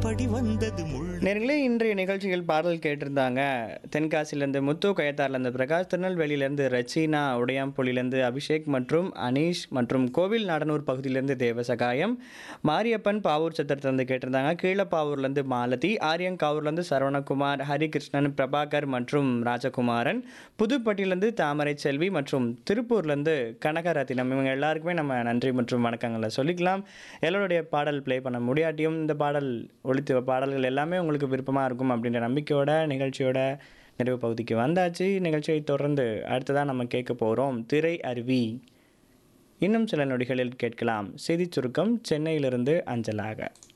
எப்படி வந்தது முள் நேர்களே இன்றைய நிகழ்ச்சியில் பாடல் கேட்டிருந்தாங்க தென்காசிலேருந்து முத்து கயத்தார்லேருந்து பிரகாஷ் திருநெல்வேலியிலேருந்து ரச்சீனா உடையாம்புலியிலேருந்து அபிஷேக் மற்றும் அனீஷ் மற்றும் கோவில் நாடனூர் பகுதியிலேருந்து தேவசகாயம் மாரியப்பன் பாவூர் சத்திரத்திலேருந்து கேட்டிருந்தாங்க கீழப்பாவூர்லேருந்து மாலதி ஆரியங்காவூர்லேருந்து சரவணகுமார் ஹரிகிருஷ்ணன் பிரபாகர் மற்றும் ராஜகுமாரன் புதுப்பட்டியிலேருந்து தாமரை செல்வி மற்றும் திருப்பூர்லேருந்து கனகரத்தினம் இவங்க எல்லாருக்குமே நம்ம நன்றி மற்றும் வணக்கங்களை சொல்லிக்கலாம் எல்லோருடைய பாடல் ப்ளே பண்ண முடியாட்டியும் இந்த பாடல் ஒழித்த பாடல்கள் எல்லாமே உங்களுக்கு விருப்பமாக இருக்கும் அப்படின்ற நம்பிக்கையோட நிகழ்ச்சியோட நிறைவு பகுதிக்கு வந்தாச்சு நிகழ்ச்சியை தொடர்ந்து அடுத்ததாக நம்ம கேட்க போகிறோம் திரை அருவி இன்னும் சில நொடிகளில் கேட்கலாம் செய்திச் சுருக்கம் சென்னையிலிருந்து அஞ்சலாக